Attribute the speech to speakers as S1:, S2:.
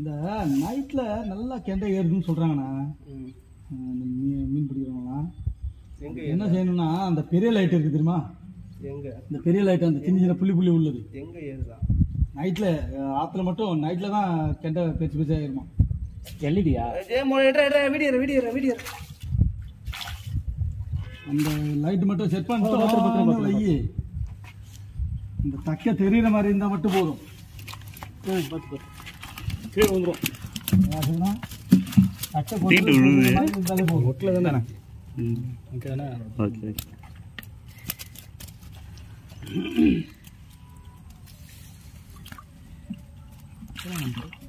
S1: இந்த நைட்டில் நல்லா கெண்டை ஏறுதுன்னு சொல்கிறாங்கண்ணா
S2: ம்.
S1: இந்த மீன் மீன் பிடிக்கிறவங்களாம்
S2: எங்க
S1: என்ன செய்யணும்னா அந்த பெரிய லைட் இருக்குது தெரியுமா
S2: எங்க
S1: இந்த பெரிய லைட் அந்த சின்ன சின்ன புள்ளி புள்ளி உள்ளது
S2: எங்க ஏறுதா
S1: நைட்டில் ஆற்றுல மட்டும் நைட்டில் தான் கெண்டை பெருசு பெருசாக ஏறுமா
S3: எல்இடியா
S2: ஏ மோ எட்ரா எட்ரா வீடியோ வீடியோ வீடியோ
S1: அந்த லைட் மட்டும் செட் பண்ணிட்டு வை இந்த தக்க தெரியுற மாதிரி இருந்தால் மட்டும் போதும்
S3: கீழே வந்துடும்
S1: அதுதான் தக்க போட்டு தெரியுற மாதிரி இருந்தாலே போதும்
S3: ஒட்டில் தானே
S4: ம்
S3: ஓகே தானே
S4: ஓகே
S1: ஆ